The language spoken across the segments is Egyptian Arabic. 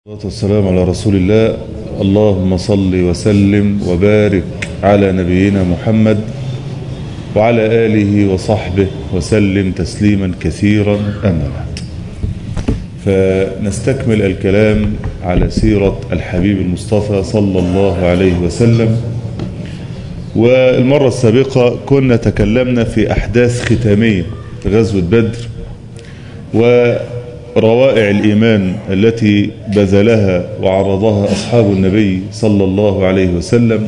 والصلاة والسلام على رسول الله اللهم صل وسلم وبارك على نبينا محمد وعلى آله وصحبه وسلم تسليما كثيرا أما بعد فنستكمل الكلام على سيرة الحبيب المصطفى صلى الله عليه وسلم والمرة السابقة كنا تكلمنا في أحداث ختامية في غزوة بدر وروائع الإيمان التي بذلها وعرضها أصحاب النبي صلى الله عليه وسلم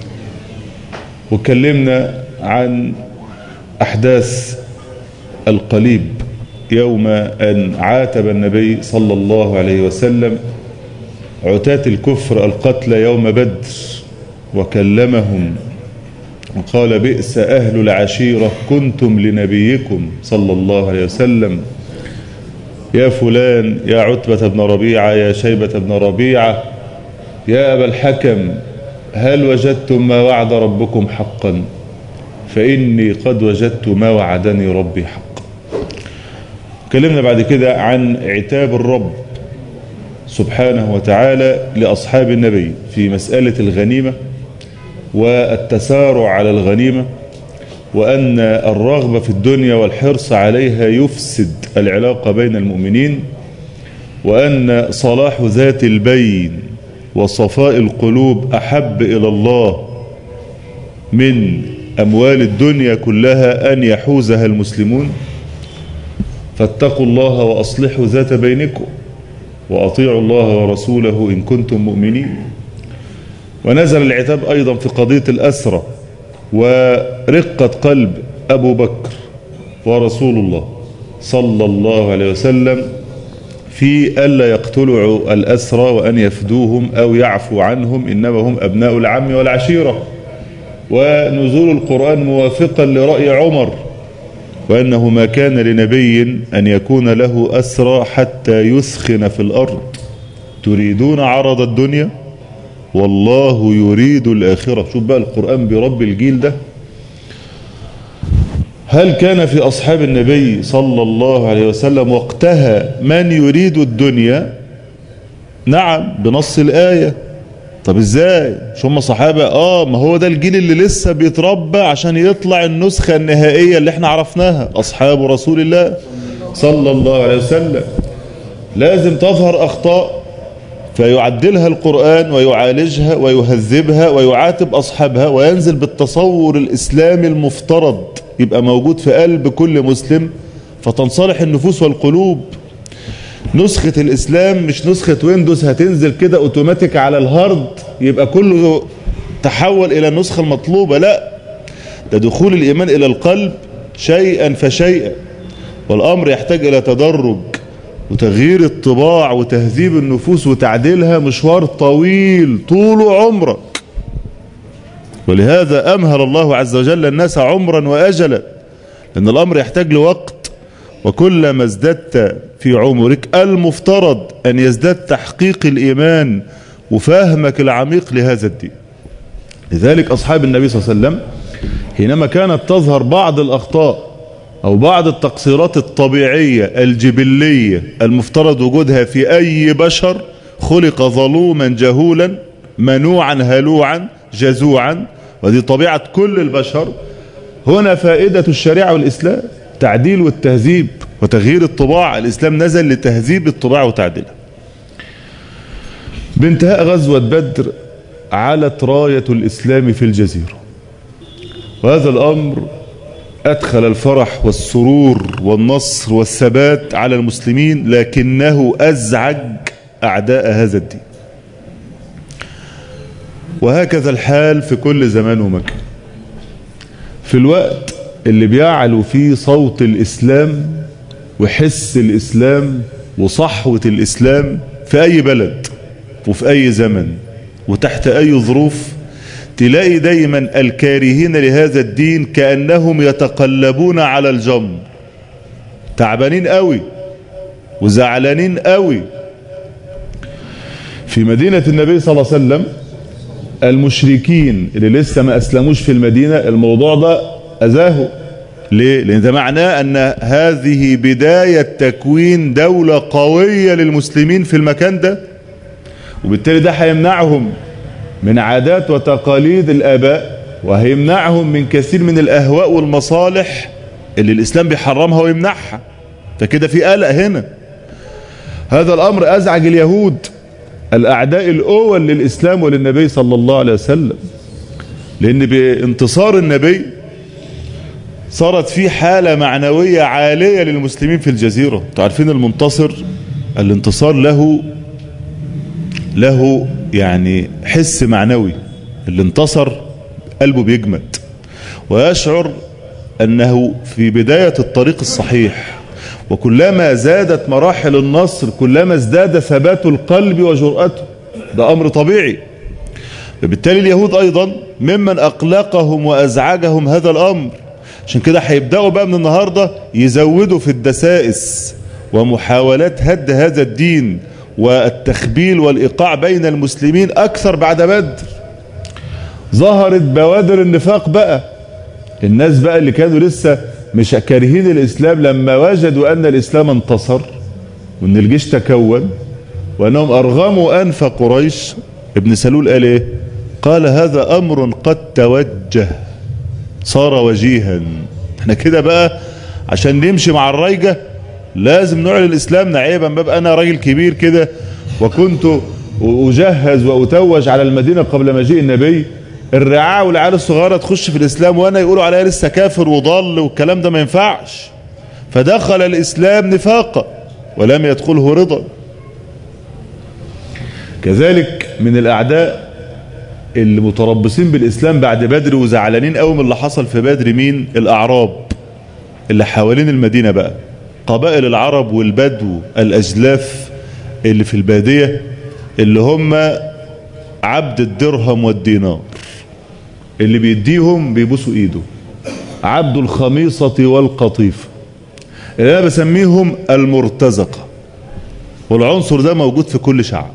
وكلمنا عن أحداث القليب يوم أن عاتب النبي صلى الله عليه وسلم عتاة الكفر القتلى يوم بدر وكلمهم وقال بئس أهل العشيرة كنتم لنبيكم صلى الله عليه وسلم يا فلان يا عتبة بن ربيعة يا شيبة بن ربيعة يا أبا الحكم هل وجدتم ما وعد ربكم حقا فإني قد وجدت ما وعدني ربي حقا تكلمنا بعد كده عن عتاب الرب سبحانه وتعالى لأصحاب النبي في مسألة الغنيمة والتسارع على الغنيمة وأن الرغبة في الدنيا والحرص عليها يفسد العلاقة بين المؤمنين وأن صلاح ذات البين وصفاء القلوب أحب إلى الله من أموال الدنيا كلها أن يحوزها المسلمون فاتقوا الله وأصلحوا ذات بينكم وأطيعوا الله ورسوله إن كنتم مؤمنين ونزل العتاب أيضا في قضية الأسرة ورقة قلب أبو بكر ورسول الله صلى الله عليه وسلم في ألا يقتلوا الأسرى وأن يفدوهم أو يعفو عنهم إنما هم أبناء العم والعشيرة ونزول القرآن موافقا لرأي عمر وأنه ما كان لنبي أن يكون له أسرى حتى يثخن في الأرض تريدون عرض الدنيا والله يريد الآخرة شوف بقى القرآن برب الجيل ده هل كان في أصحاب النبي صلى الله عليه وسلم وقتها من يريد الدنيا نعم بنص الآية طب ازاي مش هم صحابة اه ما هو ده الجيل اللي لسه بيتربى عشان يطلع النسخة النهائية اللي احنا عرفناها أصحاب رسول الله صلى الله عليه وسلم لازم تظهر أخطاء فيعدلها القرآن ويعالجها ويهذبها ويعاتب أصحابها وينزل بالتصور الإسلامي المفترض يبقى موجود في قلب كل مسلم فتنصلح النفوس والقلوب نسخة الإسلام مش نسخة ويندوز هتنزل كده اوتوماتيك على الهارد يبقى كله تحول إلى النسخة المطلوبة لا ده دخول الإيمان إلى القلب شيئا فشيئا والأمر يحتاج إلى تدرج وتغيير الطباع وتهذيب النفوس وتعديلها مشوار طويل طول عمرك ولهذا أمهل الله عز وجل الناس عمرا وأجلا لأن الأمر يحتاج لوقت وكلما ازددت في عمرك المفترض أن يزداد تحقيق الإيمان وفهمك العميق لهذا الدين لذلك أصحاب النبي صلى الله عليه وسلم حينما كانت تظهر بعض الأخطاء أو بعض التقصيرات الطبيعية الجبلية المفترض وجودها في أي بشر خلق ظلوما جهولا منوعا هلوعا جزوعا ودي طبيعة كل البشر هنا فائدة الشريعة والإسلام تعديل والتهذيب وتغيير الطباع الإسلام نزل لتهذيب الطباع وتعديلها بانتهاء غزوة بدر علت راية الإسلام في الجزيرة وهذا الأمر أدخل الفرح والسرور والنصر والثبات على المسلمين لكنه أزعج أعداء هذا الدين وهكذا الحال في كل زمان ومكان في الوقت اللي بيعلو فيه صوت الإسلام وحس الإسلام وصحوة الإسلام في أي بلد وفي أي زمن وتحت أي ظروف تلاقي دايما الكارهين لهذا الدين كأنهم يتقلبون على الجمر تعبانين قوي وزعلانين قوي في مدينة النبي صلى الله عليه وسلم المشركين اللي لسه ما أسلموش في المدينة الموضوع ده أذاهوا ليه؟ لأن ده معناه أن هذه بداية تكوين دولة قوية للمسلمين في المكان ده وبالتالي ده هيمنعهم من عادات وتقاليد الآباء وهيمنعهم من كثير من الأهواء والمصالح اللي الإسلام بيحرمها ويمنعها فكده في قلق هنا هذا الأمر أزعج اليهود الأعداء الأول للإسلام وللنبي صلى الله عليه وسلم لأن بانتصار النبي صارت في حالة معنوية عالية للمسلمين في الجزيرة تعرفين المنتصر الانتصار له له يعني حس معنوي اللي انتصر قلبه بيجمد ويشعر أنه في بداية الطريق الصحيح وكلما زادت مراحل النصر كلما ازداد ثبات القلب وجرأته ده أمر طبيعي فبالتالي اليهود أيضا ممن أقلقهم وأزعجهم هذا الأمر عشان كده هيبدأوا بقى من النهاردة يزودوا في الدسائس ومحاولات هد هذا الدين والتخبيل والإيقاع بين المسلمين أكثر بعد بدر ظهرت بوادر النفاق بقى الناس بقى اللي كانوا لسه مش كارهين الإسلام لما وجدوا أن الإسلام انتصر وأن الجيش تكون وأنهم أرغموا أنف قريش ابن سلول قال إيه قال هذا أمر قد توجه صار وجيها احنا كده بقى عشان نمشي مع الريجة لازم نعلن الإسلام عيبا بقى أنا راجل كبير كده وكنت أجهز وأتوج على المدينة قبل مجيء النبي الرعاع والعيال الصغيرة تخش في الإسلام وأنا يقولوا عليها لسه كافر وضال والكلام ده ما ينفعش فدخل الإسلام نفاقا ولم يدخله رضا كذلك من الأعداء اللي متربصين بالإسلام بعد بدر وزعلانين قوي من اللي حصل في بدر مين الأعراب اللي حوالين المدينة بقى قبائل العرب والبدو الأجلاف اللي في البادية اللي هم عبد الدرهم والدينار اللي بيديهم بيبوسوا ايده عبد الخميصة والقطيفة اللي انا بسميهم المرتزقة والعنصر ده موجود في كل شعب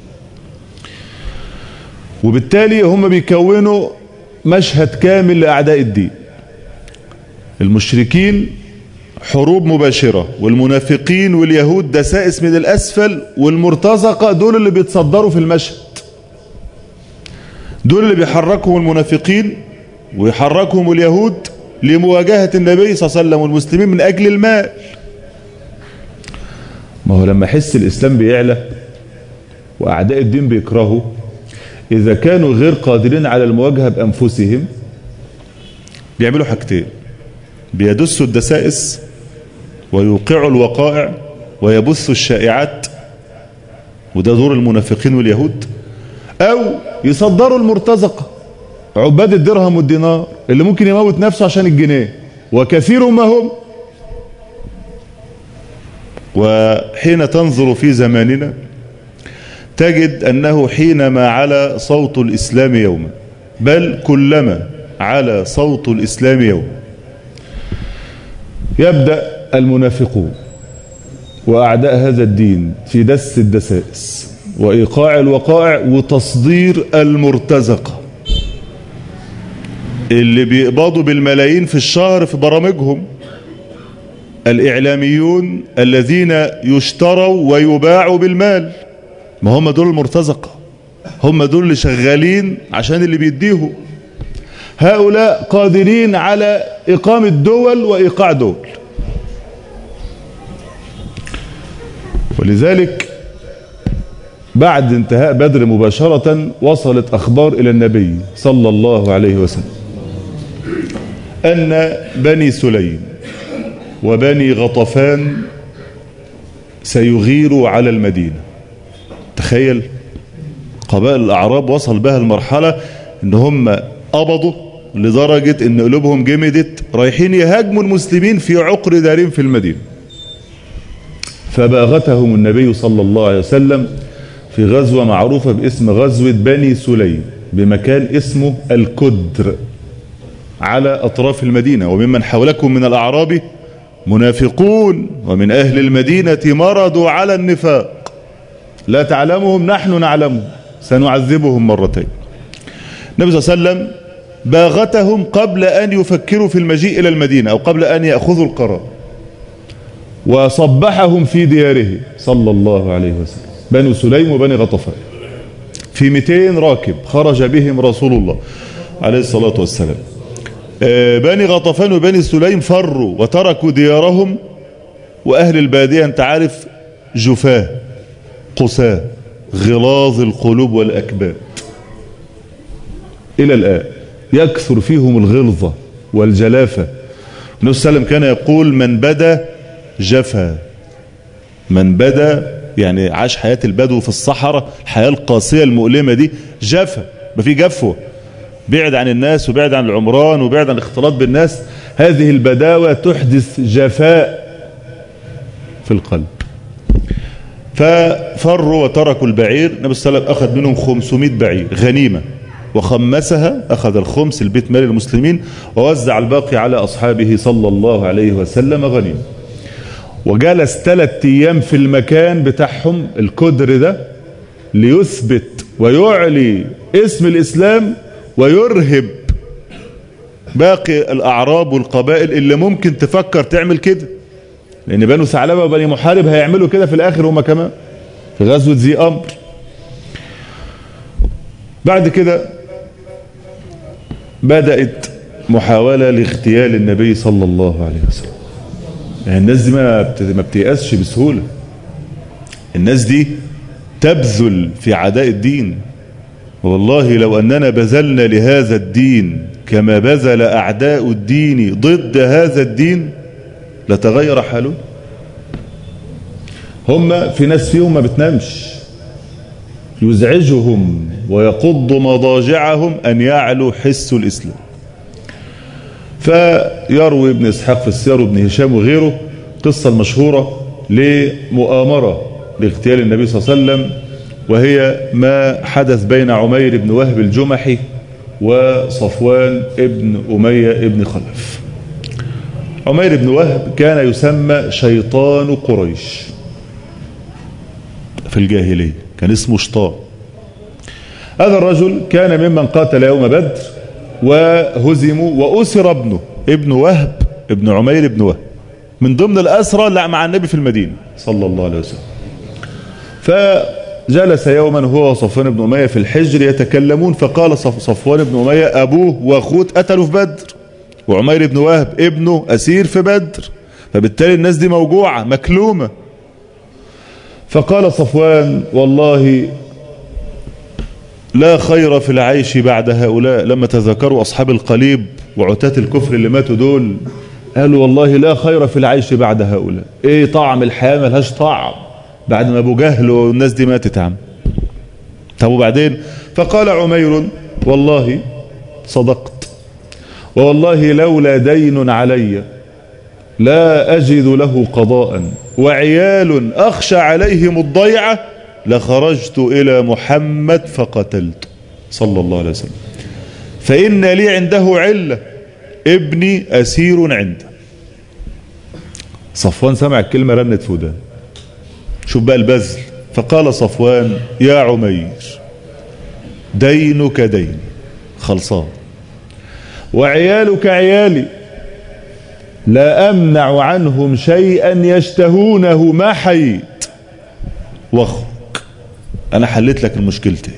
وبالتالي هم بيكونوا مشهد كامل لأعداء الدين المشركين حروب مباشرة والمنافقين واليهود دسائس من الأسفل والمرتزقة دول اللي بيتصدروا في المشهد دول اللي بيحركهم المنافقين ويحركهم اليهود لمواجهة النبي صلى الله عليه وسلم والمسلمين من أجل المال ما هو لما حس الإسلام بيعلى وأعداء الدين بيكرهوا إذا كانوا غير قادرين على المواجهة بأنفسهم بيعملوا حاجتين بيدسوا الدسائس ويوقعوا الوقائع ويبثوا الشائعات وده دور المنافقين واليهود أو يصدروا المرتزقة عباد الدرهم والدينار اللي ممكن يموت نفسه عشان الجنيه وكثير ما هم وحين تنظر في زماننا تجد أنه حينما على صوت الإسلام يوما بل كلما على صوت الإسلام يوما يبدأ المنافقون وأعداء هذا الدين في دس الدسائس وإيقاع الوقائع وتصدير المرتزقة اللي بيقبضوا بالملايين في الشهر في برامجهم الإعلاميون الذين يشتروا ويباعوا بالمال ما هم دول المرتزقة هم دول اللي شغالين عشان اللي بيديهم هؤلاء قادرين على إقامة دول وإيقاع دول ولذلك بعد انتهاء بدر مباشرة وصلت أخبار إلى النبي صلى الله عليه وسلم أن بني سليم وبني غطفان سيغيروا على المدينة تخيل قبائل الأعراب وصل بها المرحلة ان هم قبضوا لدرجة ان قلوبهم جمدت رايحين يهاجموا المسلمين في عقر دارين في المدينة فباغتهم النبي صلى الله عليه وسلم في غزوة معروفة باسم غزوة بني سليم بمكان اسمه الكدر على أطراف المدينة وممن حولكم من الأعراب منافقون ومن أهل المدينة مرضوا على النفاق لا تعلمهم نحن نعلمهم سنعذبهم مرتين النبي صلى الله عليه وسلم باغتهم قبل أن يفكروا في المجيء إلى المدينة أو قبل أن يأخذوا القرار وصبحهم في دياره صلى الله عليه وسلم بنو سليم وبني غطفان في 200 راكب خرج بهم رسول الله عليه الصلاة والسلام بني غطفان وبني سليم فروا وتركوا ديارهم وأهل البادية أنت عارف جفاه قساه غلاظ القلوب والأكباد إلى الآن يكثر فيهم الغلظة والجلافة النبي صلى الله عليه وسلم كان يقول من بدا جفا من بدا يعني عاش حياة البدو في الصحراء الحياة القاسية المؤلمة دي جفا ما في جفوة بعد عن الناس وبعد عن العمران وبعد عن الاختلاط بالناس هذه البداوة تحدث جفاء في القلب ففروا وتركوا البعير النبي صلى الله عليه وسلم أخذ منهم 500 بعير غنيمة وخمسها أخذ الخمس البيت مال المسلمين ووزع الباقي على أصحابه صلى الله عليه وسلم غنيمة وجلس ثلاث أيام في المكان بتاعهم الكدر ده ليثبت ويعلي اسم الإسلام ويرهب باقي الأعراب والقبائل اللي ممكن تفكر تعمل كده لأن بنو ثعلبة وبني محارب هيعملوا كده في الآخر هما كمان في غزوة ذي أمر بعد كده بدأت محاولة لاغتيال النبي صلى الله عليه وسلم يعني الناس دي ما بتيأسش بسهولة الناس دي تبذل في عداء الدين والله لو أننا بذلنا لهذا الدين كما بذل أعداء الدين ضد هذا الدين لتغير حاله هم في ناس فيهم ما بتنامش يزعجهم ويقض مضاجعهم أن يعلو حس الإسلام فيروي ابن إسحاق في السير وابن هشام وغيره قصة المشهورة لمؤامرة لاغتيال النبي صلى الله عليه وسلم وهي ما حدث بين عمير بن وهب الجمحي وصفوان ابن أمية ابن خلف عمير بن وهب كان يسمى شيطان قريش في الجاهلية كان اسمه شطان هذا الرجل كان ممن قاتل يوم بدر وهزموا وأسر ابنه ابن وهب ابن عمير بن وهب من ضمن الأسرى لا مع النبي في المدينة صلى الله عليه وسلم فجلس يوما هو وصفوان بن أمية في الحجر يتكلمون فقال صفوان بن أمية أبوه وأخوه اتقتلوا في بدر وعمير بن وهب ابنه أسير في بدر فبالتالي الناس دي موجوعة مكلومة فقال صفوان والله لا خير في العيش بعد هؤلاء لما تذكروا أصحاب القليب وعتاة الكفر اللي ماتوا دول قالوا والله لا خير في العيش بعد هؤلاء ايه طعم الحياة ملهاش طعم بعد ما ابو جهل والناس دي ماتت عم طب وبعدين فقال عمير والله صدقت والله لولا دين علي لا أجد له قضاء وعيال أخشى عليهم الضيعة لخرجت إلى محمد فقتلت صلى الله عليه وسلم فإن لي عنده علة ابني أسير عنده صفوان سمع الكلمة رنت في ودان شوف بقى البذل فقال صفوان يا عمير دينك دين خلصان وعيالك عيالي لا أمنع عنهم شيئا يشتهونه ما حييت واخك أنا حليت لك المشكلتين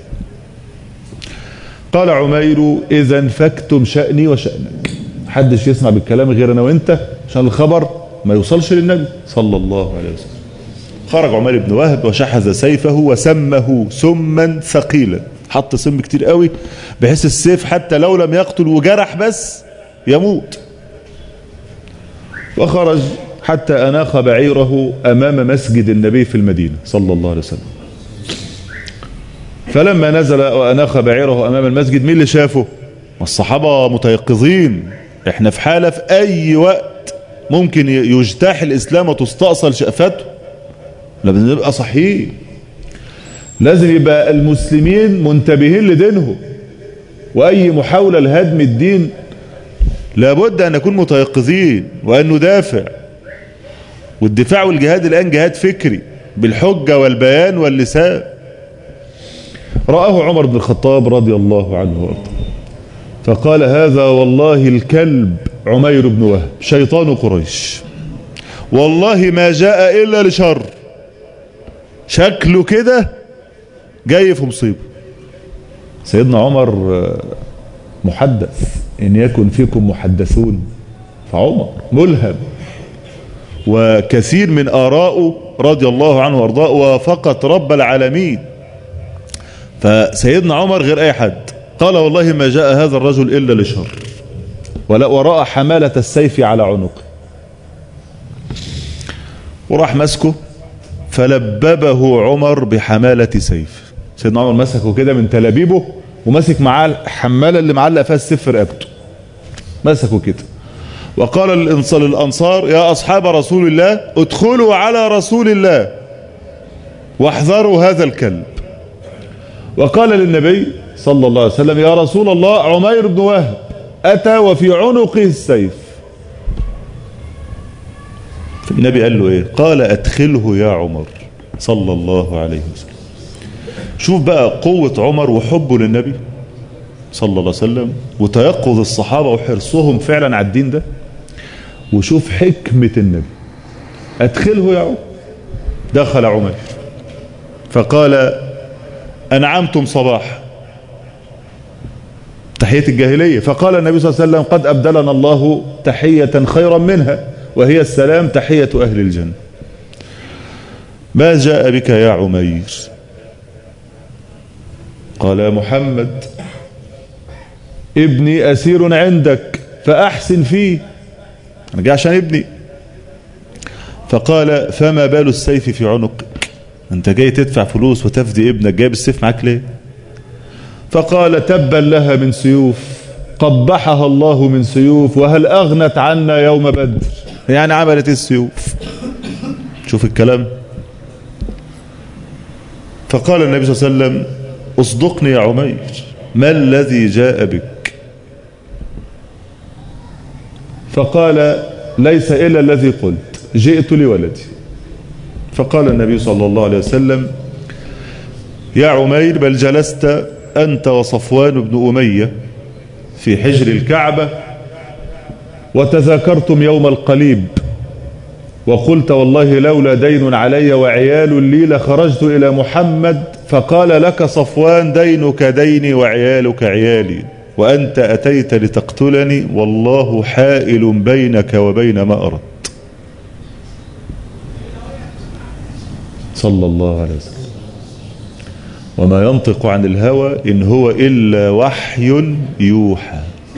قال عمير إذا فاكتم شأني وشأنك حدش يسمع بالكلام غير أنا وإنت عشان الخبر ما يوصلش للنبي صلى الله عليه وسلم خرج عمير بن وهب وشحذ سيفه وسمه سما ثقيلا حط سم كتير قوي بحيث السيف حتى لو لم يقتل وجرح بس يموت وخرج حتى أناخ بعيره أمام مسجد النبي في المدينة صلى الله عليه وسلم فلما نزل وأناخ بعيره أمام المسجد مين اللي شافه الصحابة متيقظين احنا في حالة في أي وقت ممكن يجتاح الإسلام وتستأصل شأفته لازم نبقى صحيح لازم يبقى المسلمين منتبهين لدينهم وأي محاولة لهدم الدين لابد أن نكون متيقظين وأن ندافع والدفاع والجهاد الآن جهاد فكري بالحجة والبيان واللسان رآه عمر بن الخطاب رضي الله عنه وارضاه فقال هذا والله الكلب عمير بن وهب شيطان قريش والله ما جاء إلا لشر شكله كده جاي في مصيبة سيدنا عمر محدث إن يكن فيكم محدثون فعمر ملهم وكثير من آرائه رضي الله عنه وارضاه وافقت رب العالمين فسيدنا عمر غير أي حد قال والله ما جاء هذا الرجل إلا لشر ولا وراء حمالة السيف على عنقه وراح مسكه فلببه عمر بحمالة سيف سيدنا عمر مسكه كده من تلابيبه ومسك معاه الحمالة اللي معلق فيها السيف في رقبته مسكه كده وقال للأنصار يا أصحاب رسول الله ادخلوا على رسول الله واحذروا هذا الكلب وقال للنبي صلى الله عليه وسلم يا رسول الله عمير بن وهب أتى وفي عنقه السيف النبي قال له ايه قال ادخله يا عمر صلى الله عليه وسلم شوف بقى قوة عمر وحبه للنبي صلى الله عليه وسلم وتيقظ الصحابة وحرصهم فعلا على الدين ده وشوف حكمة النبي ادخله يا عمر دخل عمر فقال انعمتم صباح تحية الجاهلية فقال النبي صلى الله عليه وسلم قد أبدلنا الله تحية خيرا منها وهي السلام تحية أهل الجنة ما جاء بك يا عمير قال يا محمد ابني أسير عندك فأحسن فيه أنا جاي عشان ابني فقال فما بال السيف في عنقك أنت جاي تدفع فلوس وتفدي ابنك جايب السيف معاك ليه فقال تبا لها من سيوف قبحها الله من سيوف وهل أغنت عنا يوم بدر يعني عملت السيوف شوف الكلام فقال النبي صلى الله عليه وسلم اصدقني يا عمير ما الذي جاء بك فقال ليس إلا الذي قلت جئت لولدي فقال النبي صلى الله عليه وسلم يا عمير بل جلست أنت وصفوان بن أمية في حجر الكعبة وتذاكرتم يوم القليب وقلت والله لولا دين علي وعيال لي لخرجت إلى محمد فقال لك صفوان دينك ديني وعيالك عيالي وأنت أتيت لتقتلني والله حائل بينك وبين ما أردت صلى الله عليه وسلم وما ينطق عن الهوى إن هو إلا وحي يوحى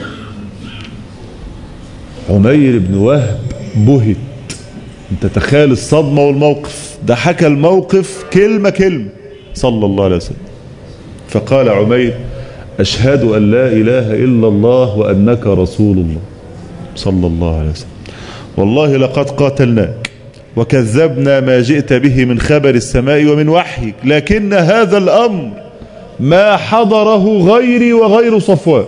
عمير بن وهب بهت انت تخيل الصدمة والموقف ده حكى الموقف كلمة كلمة صلى الله عليه وسلم فقال عمير أشهد أن لا إله إلا الله وأنك رسول الله صلى الله عليه وسلم والله لقد قاتلناك وكذبنا ما جئت به من خبر السماء ومن وحيك لكن هذا الأمر ما حضره غيري وغير صفوان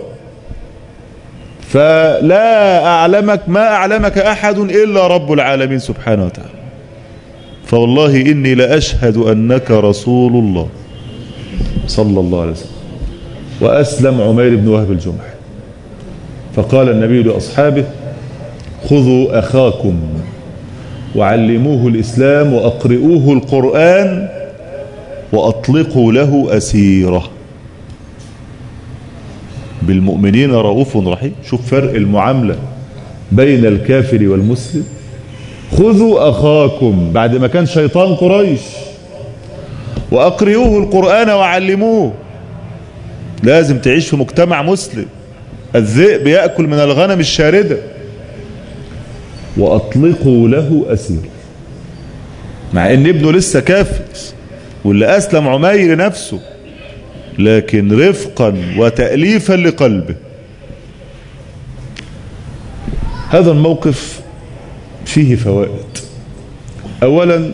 فلا أعلمك ما أعلمك أحد إلا رب العالمين سبحانه وتعالى فوالله إني لأشهد أنك رسول الله صلى الله عليه وسلم وأسلم عمير بن وهب الجمح فقال النبي لأصحابه خذوا أخاكم وعلموه الإسلام وأقرئوه القرآن وأطلقوا له أسيره بالمؤمنين رؤوف رحيم شوف فرق المعاملة بين الكافر والمسلم خذوا أخاكم بعد ما كان شيطان قريش وأقرئوه القرآن وعلموه لازم تعيش في مجتمع مسلم الذئب يأكل من الغنم الشاردة وأطلقوا له أسير مع ان ابنه لسه كافر واللي أسلم عمير نفسه لكن رفقا وتأليفا لقلبه هذا الموقف فيه فوائد أولا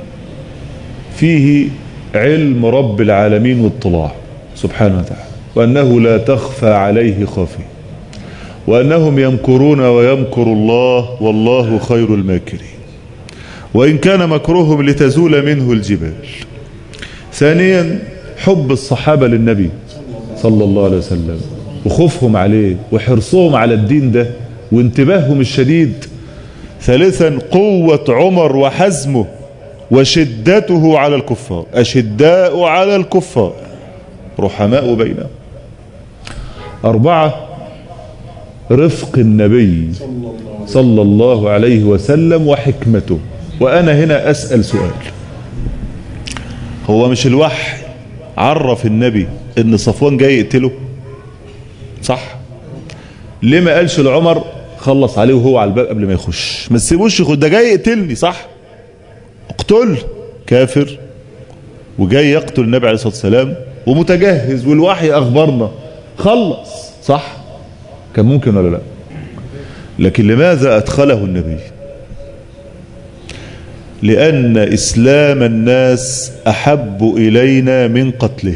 فيه علم رب العالمين واطلاع سبحانه وتعالى وأنه لا تخفى عليه خافية وأنهم يمكرون ويمكر الله والله خير الماكرين وإن كان مكرهم لتزول منه الجبال ثانيا حب الصحابة للنبي صلى الله عليه وسلم وخوفهم عليه وحرصهم على الدين ده وانتباههم الشديد ثالثا قوة عمر وحزمه وشدته على الكفار أشداء على الكفار رحماء بينهم أربعة رفق النبي صلى الله عليه وسلم وحكمته وأنا هنا أسأل سؤال هو مش الوحي عرف النبي ان صفوان جاي يقتله صح ليه ما قالش لعمر خلص عليه وهو على الباب قبل ما يخش ما تسيبوش يخش ده جاي يقتلني صح اقتل كافر وجاي يقتل النبي عليه الصلاه والسلام ومتجهز والوحي اخبرنا خلص صح كان ممكن ولا لا لكن لماذا ادخله النبي لأن إسلام الناس أحب إلينا من قتله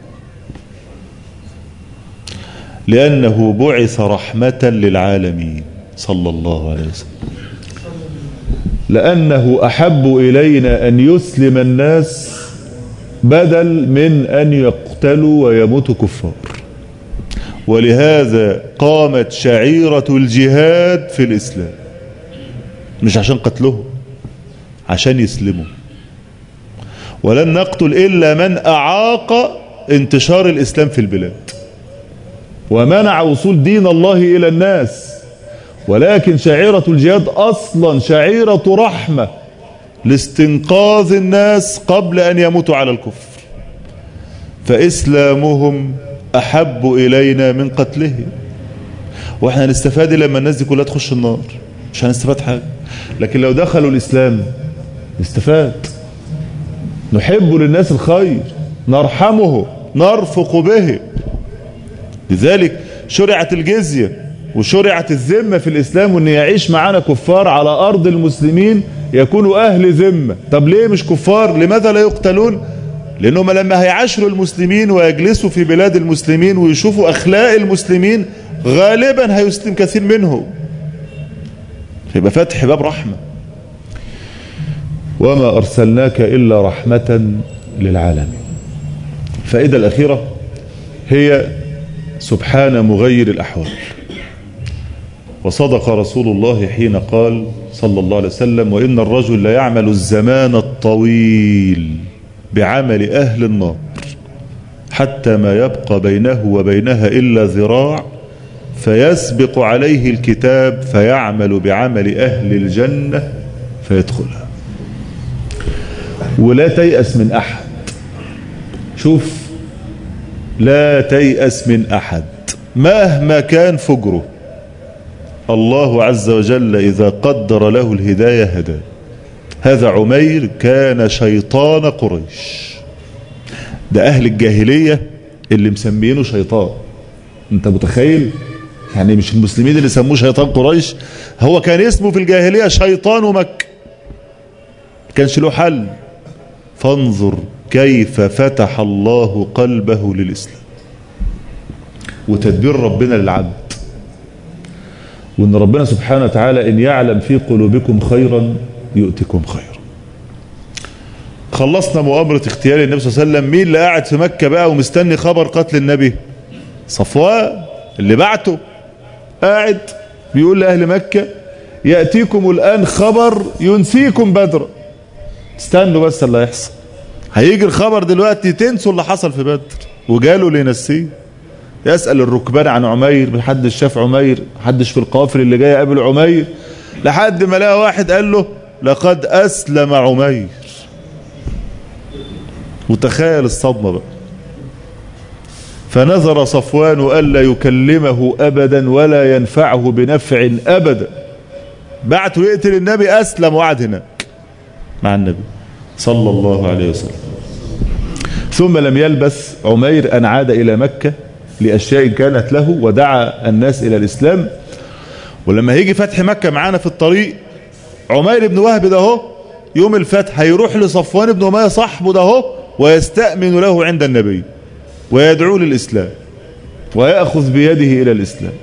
لأنه بعث رحمة للعالمين صلى الله عليه وسلم لأنه أحب إلينا أن يسلم الناس بدل من أن يقتلوا ويموتوا كفار ولهذا قامت شعيرة الجهاد في الإسلام مش عشان قتلهم عشان يسلموا ولن نقتل إلا من أعاق انتشار الإسلام في البلاد ومنع وصول دين الله إلى الناس ولكن شعيرة الجهاد أصلا شعيرة رحمة لاستنقاذ الناس قبل أن يموتوا على الكفر فإسلامهم أحب إلينا من قتلهم وإحنا هنستفاد لما الناس دي كلها تخش النار مش هنستفاد حاجة لكن لو دخلوا الإسلام نستفاد نحب للناس الخير نرحمه نرفق به لذلك شرعت الجزية وشرعت الذمة في الإسلام وأن يعيش معنا كفار على أرض المسلمين يكونوا أهل ذمة طب ليه مش كفار لماذا لا يقتلون لأنهم لما هيعاشروا المسلمين ويجلسوا في بلاد المسلمين ويشوفوا أخلاق المسلمين غالبا هيسلم كثير منهم يبقى فتح باب رحمة وما أرسلناك إلا رحمة للعالمين الفائدة الأخيرة هي سبحان مغير الأحوال وصدق رسول الله حين قال صلى الله عليه وسلم وإن الرجل لا يعمل الزمان الطويل بعمل أهل النار حتى ما يبقى بينه وبينها إلا ذراع فيسبق عليه الكتاب فيعمل بعمل أهل الجنة فيدخلها ولا تيأس من أحد شوف لا تيأس من أحد مهما كان فجره الله عز وجل إذا قدر له الهداية هداه هذا عمير كان شيطان قريش ده أهل الجاهلية اللي مسمينه شيطان انت متخيل يعني مش المسلمين اللي سموه شيطان قريش هو كان اسمه في الجاهلية شيطان مكة كانش له حل فانظر كيف فتح الله قلبه للإسلام وتدبير ربنا للعبد وان ربنا سبحانه وتعالى ان يعلم في قلوبكم خيرا يؤتكم خيرا خلصنا مؤامرة اختيار النبي صلى الله عليه وسلم مين اللي قاعد في مكة بقى ومستني خبر قتل النبي صفوان اللي بعته قاعد بيقول لأهل مكة يأتيكم الآن خبر ينسيكم بدر استنوا بس اللي هيحصل هيجي الخبر دلوقتي تنسوا اللي حصل في بدر وجاله لينسيه يسأل الركبان عن عمير محدش شاف عمير محدش في القافل اللي جاي قابل عمير لحد ما لقى واحد قال له لقد أسلم عمير وتخيل الصدمة بقى فنظر صفوان ألا يكلمه أبدا ولا ينفعه بنفع أبدا بعته يقتل النبي أسلم وقعد هناك مع النبي صلى الله عليه وسلم ثم لم يلبث عمير أن عاد إلى مكة لأشياء كانت له ودعا الناس إلى الإسلام ولما هيجي فتح مكة معانا في الطريق عمير بن وهب ده هو يوم الفتح هيروح لصفوان بن أمية صاحبه ده هو ويستأمن له عند النبي ويدعو للإسلام ويأخذ بيده إلى الإسلام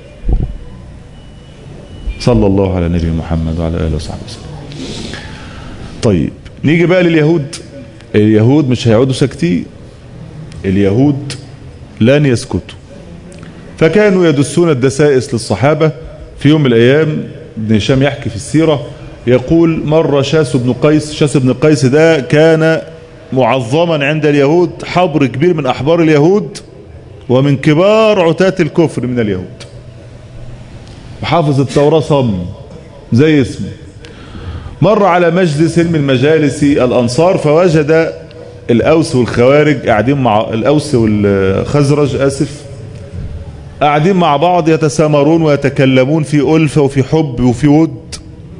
صلى الله على نبي محمد وعلى آله وصحبه وسلم طيب نيجي بقى لليهود اليهود مش هيقعدوا ساكتين اليهود لن يسكتوا فكانوا يدسون الدسائس للصحابة في يوم من الأيام ابن هشام يحكي في السيرة يقول مر شاس بن قيس شاس بن قيس ده كان معظما عند اليهود حبر كبير من أحبار اليهود ومن كبار عتاة الكفر من اليهود وحافظ التوراة صم زي اسمه مر على مجلس من المجالس الأنصار فوجد الأوس والخوارج قاعدين مع الأوس والخزرج أسف قاعدين مع بعض يتسامرون ويتكلمون في ألفة وفي حب وفي ود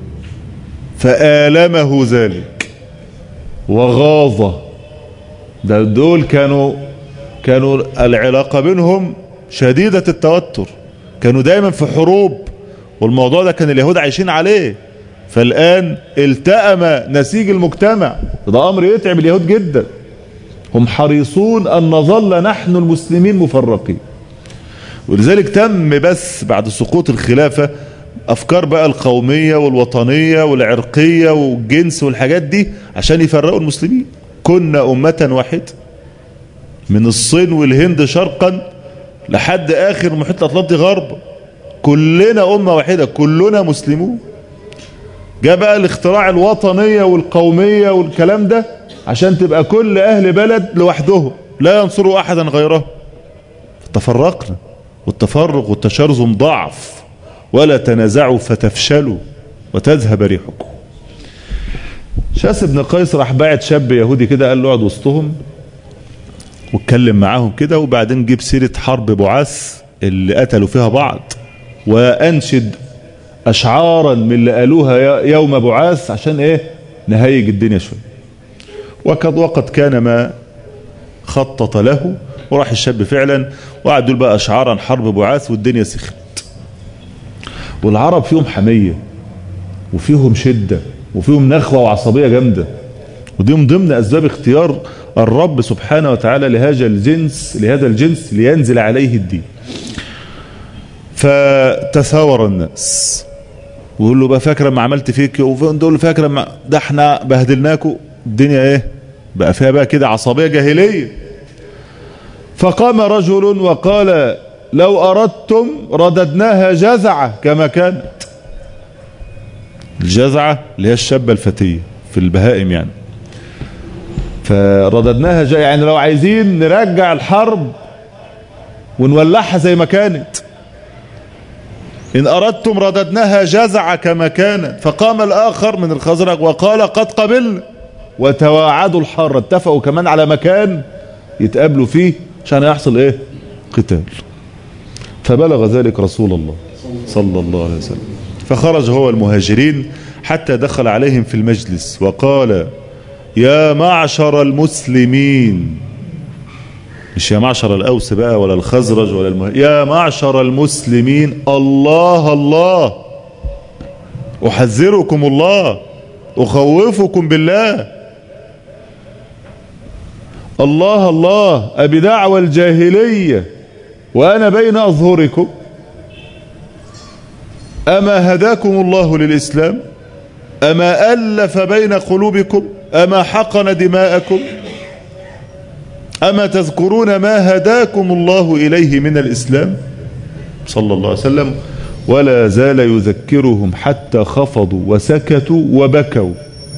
فآلمه ذلك وغاظه ده دول كانوا كانوا العلاقة بينهم شديدة التوتر كانوا دايما في حروب والموضوع ده كان اليهود عايشين عليه فالآن التأم نسيج المجتمع ده أمر يتعب اليهود جدا هم حريصون أن نظل نحن المسلمين مفرقين ولذلك تم بس بعد سقوط الخلافة أفكار بقى القومية والوطنية والعرقية والجنس والحاجات دي عشان يفرقوا المسلمين كنا أمة واحدة من الصين والهند شرقا لحد آخر المحيط الأطلنطي غربا كلنا أمة واحدة كلنا مسلمون جاء بقى الاختراع الوطنية والقومية والكلام ده عشان تبقى كل أهل بلد لوحدهم لا ينصروا أحدا غيره تفرقنا والتفرق والتشرذم ضعف ولا تنازعوا فتفشلوا وتذهب ريحكم شاس بن قيس راح باعت شاب يهودي كده قال له اقعد وسطهم واتكلم معاهم كده وبعدين جيب سيرة حرب بعاث اللي قتلوا فيها بعض وانشد اشعارا من اللي قالوها يوم بعاث عشان ايه نهيج الدنيا شوية وقد وقد كان ما خطط له وراح الشاب فعلا وقعد يقول بقى اشعارا حرب بعاث والدنيا سخنت والعرب فيهم حمية وفيهم شدة وفيهم نخوة وعصبية جامدة ودي من ضمن أسباب اختيار الرب سبحانه وتعالى لهذا الجنس لهذا الجنس لينزل عليه الدين فتثاور الناس ويقول له بقى فاكر ما عملت فيك ويقول له فاكر ما ده احنا بهدلناكوا الدنيا ايه بقى فيها بقى كده عصبية جاهلية فقام رجل وقال لو أردتم رددناها جزعة كما كانت الجزعة اللي هي الشابة الفتية في البهائم يعني فرددناها جاي يعني لو عايزين نرجع الحرب ونولعها زي ما كانت إن أردتم رددناها جزعة كما كانت فقام الآخر من الخزرج وقال قد قبلنا وتواعدوا الحرب اتفقوا كمان على مكان يتقابلوا فيه عشان يحصل ايه قتال فبلغ ذلك رسول الله صلى الله عليه وسلم فخرج هو المهاجرين حتى دخل عليهم في المجلس وقال يا معشر المسلمين مش يا معشر الأوس بقى ولا الخزرج ولا المه... يا معشر المسلمين الله الله أحذركم الله أخوفكم بالله الله الله أبي دعوى الجاهلية وأنا بين أظهركم أما هداكم الله للإسلام أما ألف بين قلوبكم أما حقن دماءكم أما تذكرون ما هداكم الله إليه من الإسلام صلى الله عليه وسلم ولا زال يذكرهم حتى خفضوا وسكتوا وبكوا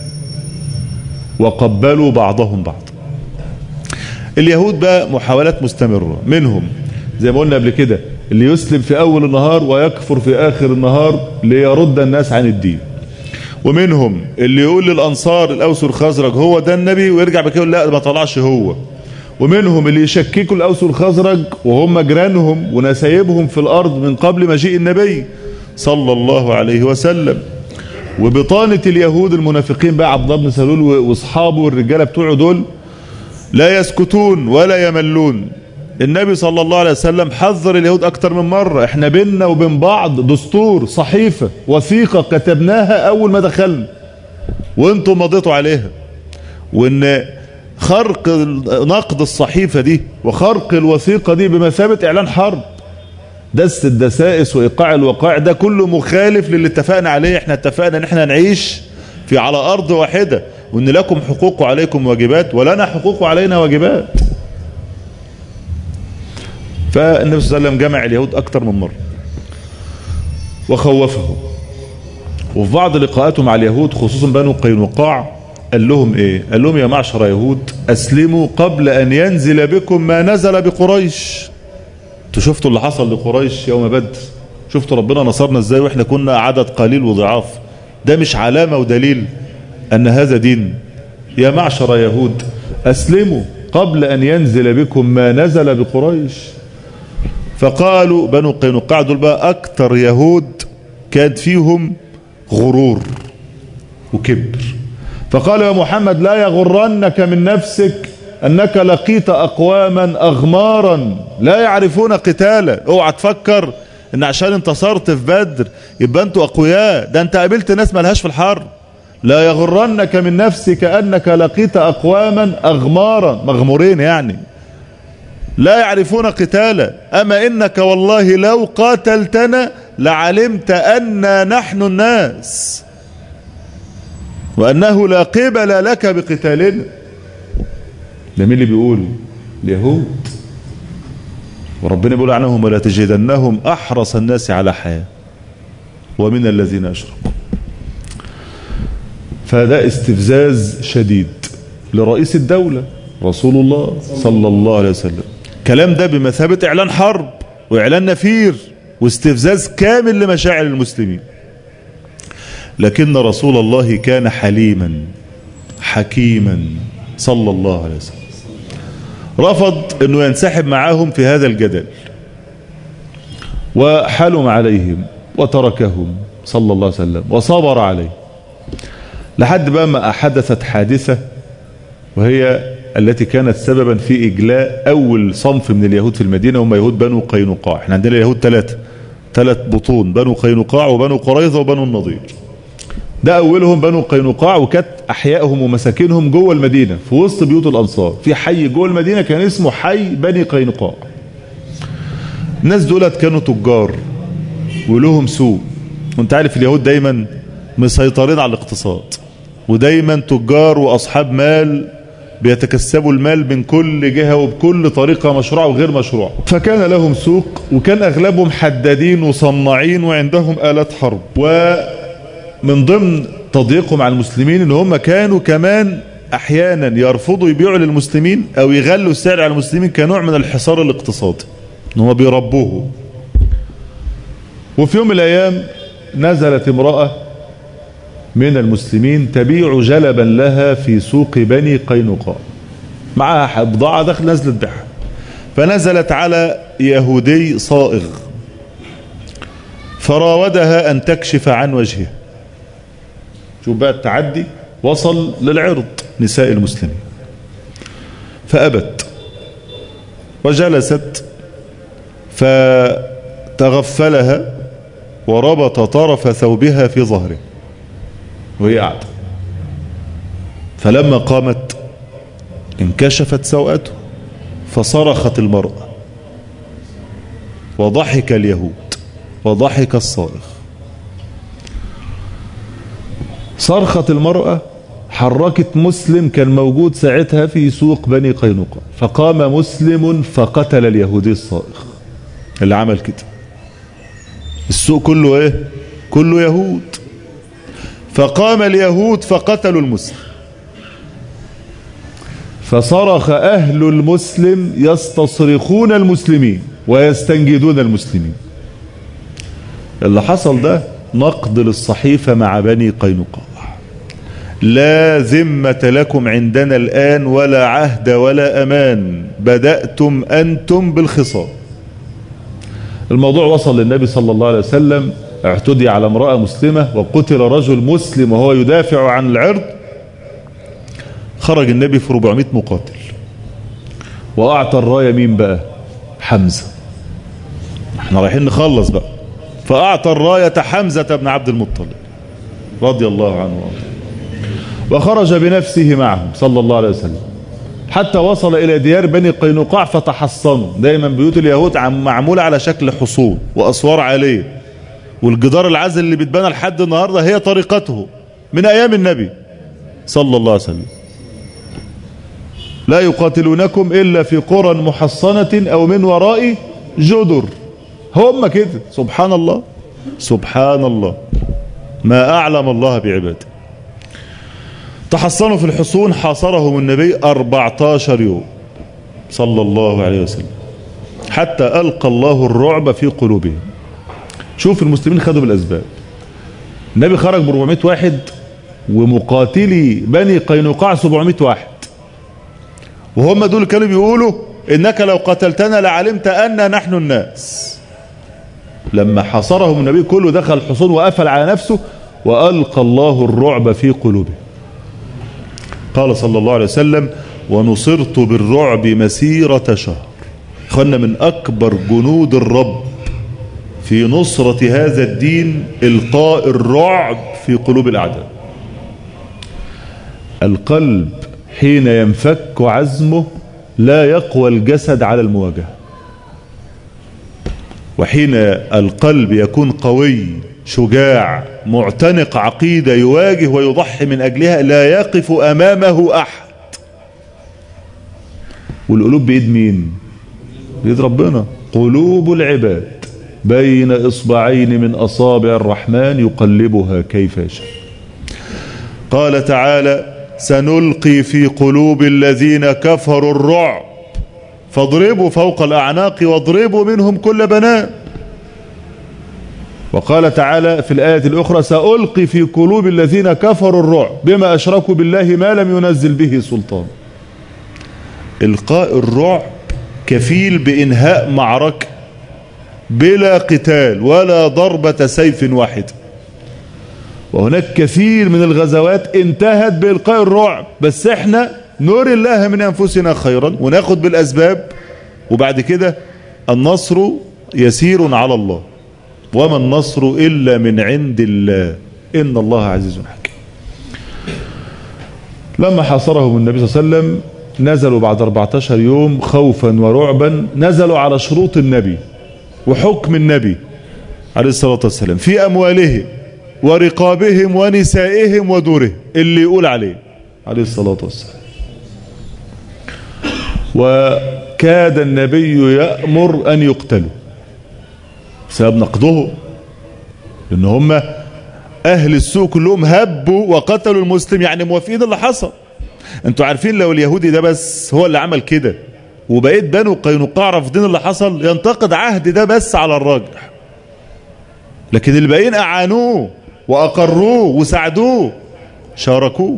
وقبلوا بعضهم بعض اليهود بقى محاولات مستمرة منهم زي ما قلنا قبل كده اللي يسلم في أول النهار ويكفر في آخر النهار ليرد الناس عن الدين ومنهم اللي يقول للأنصار الأوس والخزرج هو ده النبي ويرجع بكده يقول لا ما طلعش هو ومنهم اللي يشككوا الأوس والخزرج وهم جيرانهم ونسايبهم في الأرض من قبل مجيء النبي صلى الله عليه وسلم وبطانة اليهود المنافقين بقى عبد الله بن سلول واصحابه والرجاله بتوعه دول لا يسكتون ولا يملون النبي صلى الله عليه وسلم حذر اليهود اكتر من مرة احنا بيننا وبين بعض دستور صحيفة وثيقة كتبناها اول ما دخلنا وانتم مضيتوا عليها وان خرق نقد الصحيفة دي وخرق الوثيقة دي بمثابة اعلان حرب دس الدسائس وايقاع الوقائع ده كله مخالف للي اتفقنا عليه احنا اتفقنا ان احنا نعيش في على ارض واحدة وان لكم حقوق وعليكم واجبات ولنا حقوق وعلينا واجبات فالنبي صلى الله عليه وسلم جمع اليهود اكتر من مرة وخوفهم وفي بعض لقاءاته مع اليهود خصوصا بنو قينقاع قال لهم ايه قال لهم يا معشر يهود اسلموا قبل ان ينزل بكم ما نزل بقريش انتوا شفتوا اللي حصل لقريش يوم بدر شفتوا ربنا نصرنا ازاي واحنا كنا عدد قليل وضعاف ده مش علامة ودليل ان هذا دين يا معشر يهود اسلموا قبل ان ينزل بكم ما نزل بقريش فقالوا بنو قينقاع دول بقى اكتر يهود كان فيهم غرور وكبر فقالوا يا محمد لا يغرنك من نفسك انك لقيت اقواما اغمارا لا يعرفون قتالا اوعى تفكر ان عشان انتصرت في بدر يبقى انتوا اقوياء ده انت قابلت ناس ملهاش في الحرب لا يغرنك من نفسك انك لقيت اقواما اغمارا مغمورين يعني لا يعرفون قتالا اما انك والله لو قاتلتنا لعلمت أن نحن الناس وأنه لا قبل لك بقتالنا ده مين اللي بيقول اليهود وربنا بيقول عنهم ولا تجدنهم أحرص الناس على حياة ومن الذين أشركوا فده استفزاز شديد لرئيس الدولة رسول الله صلى الله عليه وسلم كلام ده بمثابة إعلان حرب وإعلان نفير واستفزاز كامل لمشاعر المسلمين لكن رسول الله كان حليما حكيما صلى الله عليه وسلم رفض انه ينسحب معهم في هذا الجدل وحلم عليهم وتركهم صلى الله عليه وسلم وصبر عليه لحد بقى ما حدثت حادثة وهي التي كانت سببا في إجلاء أول صنف من اليهود في المدينة هم يهود بنو قينقاع احنا عندنا اليهود ثلاثة ثلاث بطون بنو قينقاع وبنو قريظة وبنو النضير ده أولهم بنو قينقاع وكانت أحيائهم ومساكنهم جوه المدينة في وسط بيوت الأنصار في حي جوه المدينة كان اسمه حي بني قينقاع الناس دولت كانوا تجار ولهم سوق وانت عارف اليهود دايما مسيطرين على الاقتصاد ودايما تجار وأصحاب مال بيتكسبوا المال من كل جهة وبكل طريقة مشروعة وغير مشروعة فكان لهم سوق وكان أغلبهم حدادين وصناعين وعندهم آلات حرب ومن ضمن تضييقهم على المسلمين ان هم كانوا كمان احيانا يرفضوا يبيعوا للمسلمين او يغلوا السعر على المسلمين كنوع من الحصار الاقتصادي ان هم بيربوه وفي يوم من الايام نزلت امرأة من المسلمين تبيع جلبا لها في سوق بني قينقاع معها بضاعة داخل نزلت بها فنزلت على يهودي صائغ فراودها أن تكشف عن وجهه شوف بقى التعدي وصل للعرض نساء المسلمين فأبت وجلست فتغفلها وربط طرف ثوبها في ظهره وهي قاعدة فلما قامت انكشفت سوءته فصرخت المرأة وضحك اليهود وضحك الصارخ صرخت المرأة حركت مسلم كان موجود ساعتها في سوق بني قينقاع فقام مسلم فقتل اليهودي الصائخ اللي عمل كده السوق كله ايه كله يهود فقام اليهود فقتلوا المسلم فصرخ أهل المسلم يستصرخون المسلمين ويستنجدون المسلمين اللي حصل ده نقد للصحيفة مع بني قينقاع لا ذمة لكم عندنا الآن ولا عهد ولا أمان بدأتم أنتم بالخصام الموضوع وصل للنبي صلى الله عليه وسلم اعتدي على امرأة مسلمة وقتل رجل مسلم وهو يدافع عن العرض خرج النبي في 400 مقاتل وأعطى الراية مين بقى حمزة احنا رايحين نخلص بقى فأعطى الراية حمزة بن عبد المطلب رضي الله عنه وارضاه وخرج بنفسه معهم صلى الله عليه وسلم حتى وصل إلى ديار بني قينقاع فتحصنوا دايما بيوت اليهود معمولة على شكل حصون وأسوار عالية والجدار العزل اللي بيتبنى لحد النهاردة هي طريقته من أيام النبي صلى الله عليه وسلم لا يقاتلونكم إلا في قرى محصنة أو من وراء جدر هم كده سبحان الله سبحان الله ما أعلم الله بعباده تحصنوا في الحصون حاصرهم النبي 14 يوم صلى الله عليه وسلم حتى ألقى الله الرعب في قلوبهم شوف المسلمين خدوا بالأسباب النبي خرج ب 400 واحد ومقاتلي بني قينقاع 700 واحد وهم دول كانوا بيقولوا إنك لو قتلتنا لعلمت أن نحن الناس لما حصرهم النبي كله دخل الحصون وقفل على نفسه وألقى الله الرعب في قلوبهم قال صلى الله عليه وسلم ونصرت بالرعب مسيرة شهر اخوانا من أكبر جنود الرب في نصرة هذا الدين إلقاء الرعب في قلوب الأعداء القلب حين ينفك عزمه لا يقوى الجسد على المواجهة وحين القلب يكون قوي شجاع معتنق عقيدة يواجه ويضحي من أجلها لا يقف أمامه أحد والقلوب بإيد مين بإيد ربنا قلوب العباد بين إصبعين من أصابع الرحمن يقلبها كيف يشاء قال تعالى سنلقي في قلوب الذين كفروا الرعب فاضربوا فوق الأعناق واضربوا منهم كل بنان وقال تعالى في الآية الأخرى سألقي في قلوب الذين كفروا الرعب بما أشركوا بالله ما لم ينزل به سلطان إلقاء الرعب كفيل بإنهاء معركة بلا قتال ولا ضربة سيف واحد وهناك كثير من الغزوات انتهت بإلقاء الرعب بس احنا نور الله من أنفسنا خيرا وناخد بالأسباب وبعد كده النصر يسير على الله وما النصر إلا من عند الله إن الله عزيز حكيم لما حاصرهم النبي صلى الله عليه وسلم نزلوا بعد 14 يوم خوفا ورعبا نزلوا على شروط النبي وحكم النبي عليه الصلاة والسلام في أموالهم ورقابهم ونسائهم ودورهم اللي يقول عليه عليه الصلاة والسلام وكاد النبي يأمر أن يقتلوا بسبب نقضه لأن هم أهل السوق كلهم هبوا وقتلوا المسلم يعني موافقين اللي حصل انتوا عارفين لو اليهودي ده بس هو اللي عمل كده وبقيت بنو قينقاع رافضين اللي حصل ينتقد عهد ده بس على الراجح لكن الباقيين أعانوه وأقروه وساعدوه شاركوه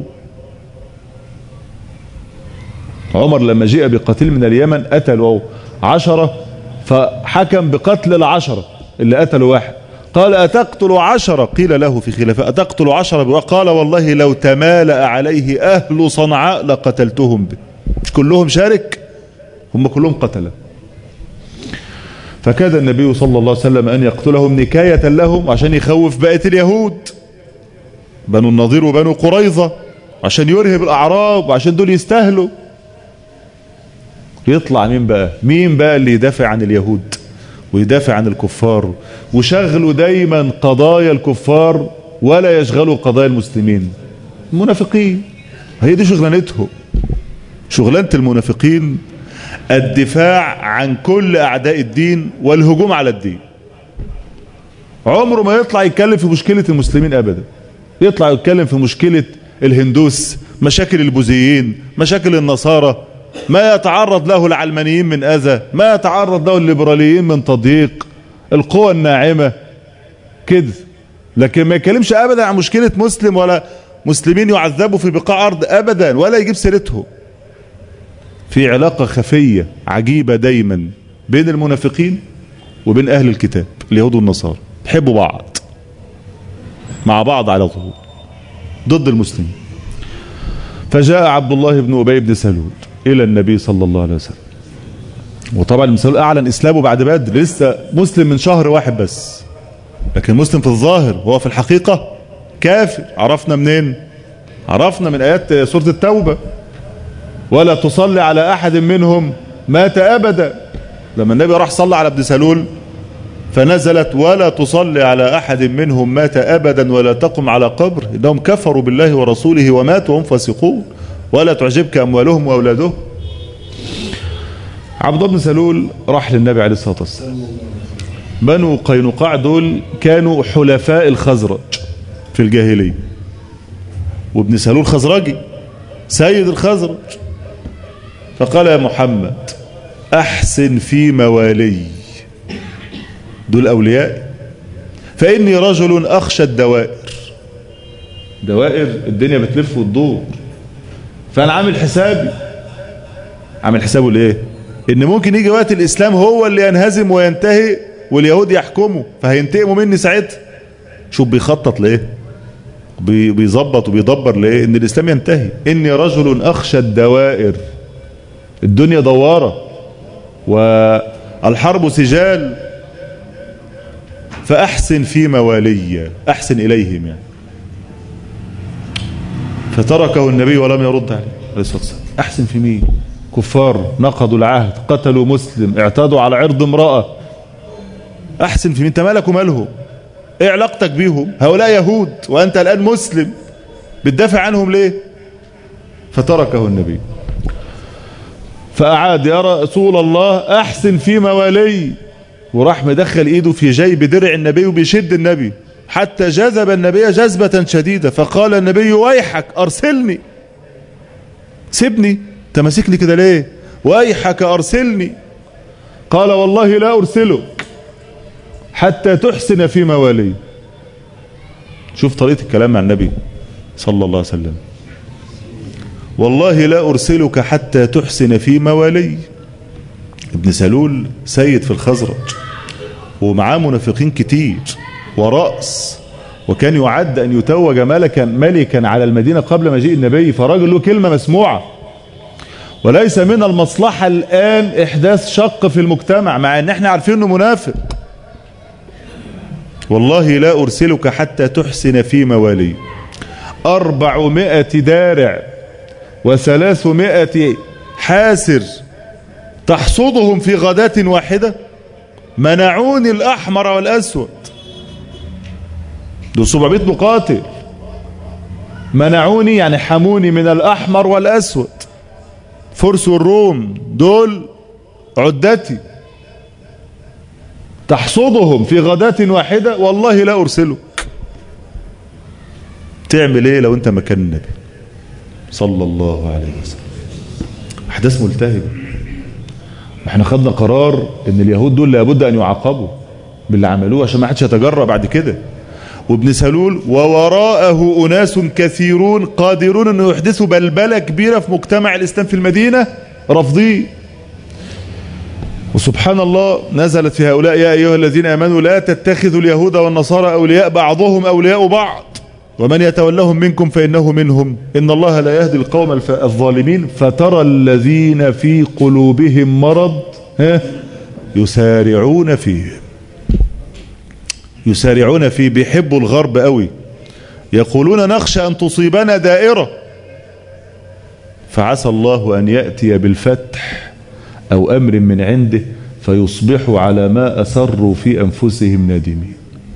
عمر لما جاء بقتيل من اليمن قتلوا عشرة فحكم بقتل العشرة اللي قتلوا واحد قال أتقتل عشرة قيل له في خلافة أتقتل عشرة قال والله لو تمالأ عليه أهل صنعاء لقتلتهم به مش كلهم شارك هم كلهم قتله فكاد النبي صلى الله عليه وسلم أن يقتلهم نكاية لهم عشان يخوف بقية اليهود بنو النضير وبنو قريظة عشان يرهب الأعراب وعشان دول يستاهلوا يطلع مين بقى مين بقى اللي يدافع عن اليهود ويدافع عن الكفار وشغلوا دايما قضايا الكفار ولا يشغلوا قضايا المسلمين المنافقين هي دي شغلانتهم شغلانة المنافقين الدفاع عن كل أعداء الدين والهجوم على الدين عمره ما يطلع يتكلم في مشكلة المسلمين أبدا يطلع يتكلم في مشكلة الهندوس مشاكل البوذيين مشاكل النصارى ما يتعرض له العلمانيين من أذى ما يتعرض له الليبراليين من تضييق القوى الناعمة كده لكن ما يتكلمش أبدا عن مشكلة مسلم ولا مسلمين يعذبوا في بقاع أرض أبدا ولا يجيب سيرتهم في علاقة خفية عجيبة دايما بين المنافقين وبين أهل الكتاب اليهود والنصارى تحبوا بعض مع بعض على طول ضد المسلمين فجاء عبد الله بن أبي بن سلول إلى النبي صلى الله عليه وسلم وطبعا ابن سلول أعلن إسلامه بعد بدر لسه مسلم من شهر واحد بس لكن مسلم في الظاهر هو في الحقيقة كافر عرفنا منين عرفنا من آيات سورة التوبة ولا تصلي على أحد منهم مات أبدا لما النبي راح صلى على ابن سلول فنزلت ولا تصلي على أحد منهم مات أبدا ولا تقم على قبر إنهم كفروا بالله ورسوله وماتوا وهم فاسقون ولا تعجبك أموالهم وأولادهم عبد الله بن سلول راح للنبي عليه الصلاة والسلام بنو قينقاع دول كانوا حلفاء الخزرج في الجاهلية وابن سلول خزرجي سيد الخزرج فقال يا محمد أحسن في موالي دول أولياء فإني رجل أخشى الدوائر دوائر الدنيا بتلف وتدور فأنا عامل حسابي عامل حسابه لإيه إن ممكن يجي وقت الإسلام هو اللي ينهزم وينتهي واليهود يحكموا فهينتقموا مني ساعتها شوف بيخطط لإيه بيظبط وبيدبر لإيه إن الإسلام ينتهي إني رجل أخشى الدوائر الدنيا دوارة والحرب سجال فأحسن في موالي أحسن إليهم يعني فتركه النبي ولم يرد عليه عليه الصلاة والسلام أحسن في مين كفار نقضوا العهد قتلوا مسلم اعتادوا على عرض امرأة أحسن في مين انت مالك ومالهم ايه علاقتك بيهم هؤلاء يهود وأنت الآن مسلم بتدافع عنهم ليه فتركه النبي فأعاد يا رسول الله أحسن في موالي وراح مدخل إيده في جيب درع النبي وبيشد النبي حتى جذب النبي جذبة شديدة فقال النبي ويحك أرسلني سيبني تمسكني كده ليه ويحك أرسلني قال والله لا أرسلك حتى تحسن في موالي شوف طريقة الكلام مع النبي صلى الله عليه وسلم والله لا أرسلك حتى تحسن في موالي ابن سلول سيد في الخزرج ومعاه منافقين كتير ورأس وكان يعد أن يتوج ملكا ملكا على المدينة قبل مجيء النبي فراجل له كلمة مسموعة وليس من المصلحة الآن إحداث شق في المجتمع مع أن احنا عارفين أنه منافق والله لا أرسلك حتى تحسن في موالي أربعمائة دارع وثلاثمائة حاسر تحصدهم في غداة واحدة منعوني الأحمر والأسود دول 700 مقاتل منعوني يعني حموني من الأحمر والأسود فرس والروم دول عدتي تحصدهم في غداة واحدة والله لا أرسلك تعمل ايه لو انت مكان النبي صلى الله عليه وسلم احداث ملتهبه احنا خدنا قرار ان اليهود دول لابد ان يعاقبوا باللي عملوه عشان ما حدش يتجرأ بعد كده وابن سلول ووراءه أناس كثيرون قادرون أن يحدثوا بلبلة كبيرة في مجتمع الإسلام في المدينة رافضين وسبحان الله نزلت في هؤلاء يا أيها الذين آمنوا لا تتخذوا اليهود والنصارى أولياء بعضهم أولياء بعض ومن يتولهم منكم فإنه منهم إن الله لا يهدي القوم الظالمين فترى الذين في قلوبهم مرض يسارعون فيه يسارعون فيه بيحبوا الغرب قوي يقولون نخشى أن تصيبنا دائرة فعسى الله أن يأتي بالفتح أو أمر من عنده فيصبحوا على ما أسروا في أنفسهم نادمين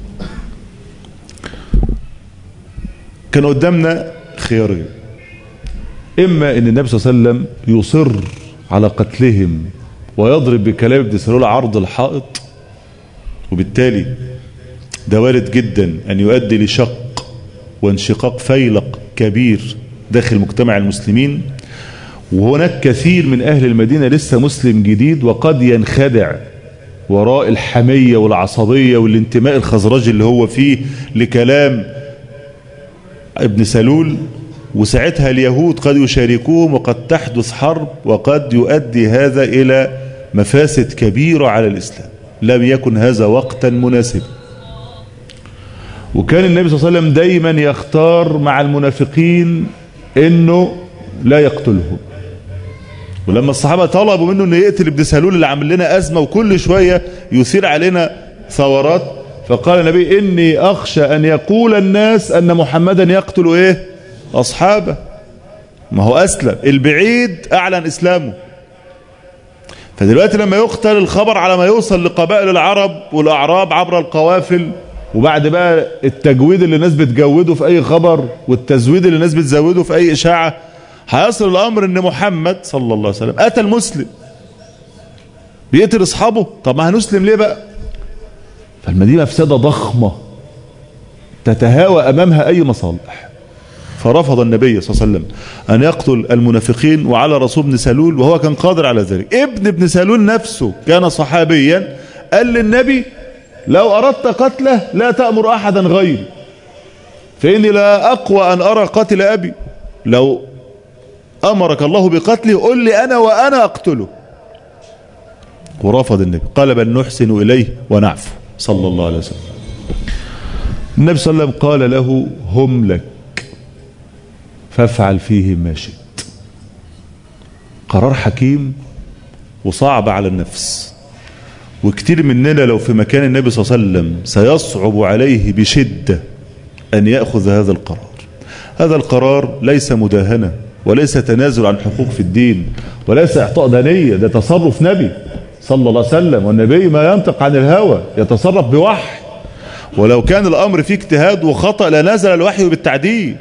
كان قدامنا خيارين إما أن النبي صلى الله عليه وسلم يصر على قتلهم ويضرب بكلام ابن سلول عرض الحائط وبالتالي ده وارد جدا أن يؤدي لشق وانشقاق فيلق كبير داخل مجتمع المسلمين وهناك كثير من أهل المدينة لسه مسلم جديد وقد ينخدع وراء الحمية والعصبية والانتماء الخزرجي اللي هو فيه لكلام ابن سلول وساعتها اليهود قد يشاركوهم وقد تحدث حرب وقد يؤدي هذا إلى مفاسد كبيرة على الإسلام لم يكن هذا وقتا مناسبا وكان النبي صلى الله عليه وسلم دايما يختار مع المنافقين انه لا يقتلهم ولما الصحابة طلبوا منه انه يقتل ابن سلول اللي عامل لنا ازمة وكل شوية يثير علينا ثورات فقال النبي اني اخشى ان يقول الناس ان محمدا يقتل ايه اصحابه ما هو اسلم البعيد اعلن اسلامه فدلوقتي لما يقتل الخبر على ما يوصل لقبائل العرب والاعراب عبر القوافل وبعد بقى التجويد اللي الناس بتجوده في اي خبر والتزويد اللي الناس بتزوده في اي اشاعة هيصل الامر ان محمد صلى الله عليه وسلم قتل مسلم بيقتل اصحابه طب ما هنسلم ليه بقى فالمدينة مفسدة ضخمة تتهاوى امامها اي مصالح فرفض النبي صلى الله عليه وسلم أن يقتل المنافقين وعلى رسول ابن سلول وهو كان قادر على ذلك ابن ابن سلول نفسه كان صحابيا قال للنبي لو أردت قتله لا تأمر أحدا غيري فإني لا أقوى أن أرى قتل أبي لو أمرك الله بقتله قل لي أنا وأنا أقتله ورفض النبي قال بل نحسن إليه ونعفو صلى الله عليه وسلم النبي صلى الله عليه وسلم قال له هم لك فافعل فيهم ما شئت قرار حكيم وصعب على النفس وكتير مننا لو في مكان النبي صلى الله عليه وسلم سيصعب عليه بشدة أن يأخذ هذا القرار هذا القرار ليس مداهنة وليس تنازل عن حقوق في الدين وليس إعطاء دنية ده تصرف نبي صلى الله عليه وسلم والنبي ما ينطق عن الهوى يتصرف بوحي ولو كان الأمر فيه اجتهاد وخطأ لنزل الوحي بالتعديل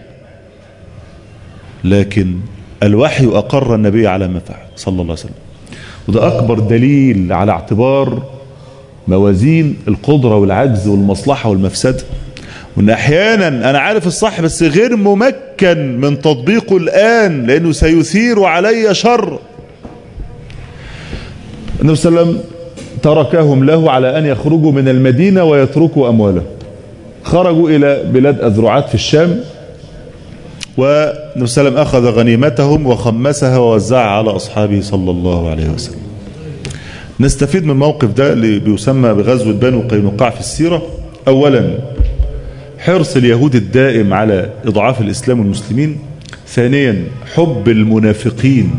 لكن الوحي أقر النبي على ما فعل صلى الله عليه وسلم وده أكبر دليل على اعتبار موازين القدرة والعجز والمصلحة والمفسدة وان احيانا انا عارف الصح بس غير ممكن من تطبيقه الان لانه سيثير علي شر النبي صلى الله عليه وسلم تركهم له على ان يخرجوا من المدينة ويتركوا اموالهم خرجوا الى بلاد اذرعات في الشام والنبي صلى الله عليه وسلم اخذ غنيمتهم وخمسها ووزعها على اصحابه صلى الله عليه وسلم نستفيد من الموقف ده اللي بيسمى بغزوة بنو قينقاع في السيرة اولا حرص اليهود الدائم على إضعاف الإسلام والمسلمين ثانيا حب المنافقين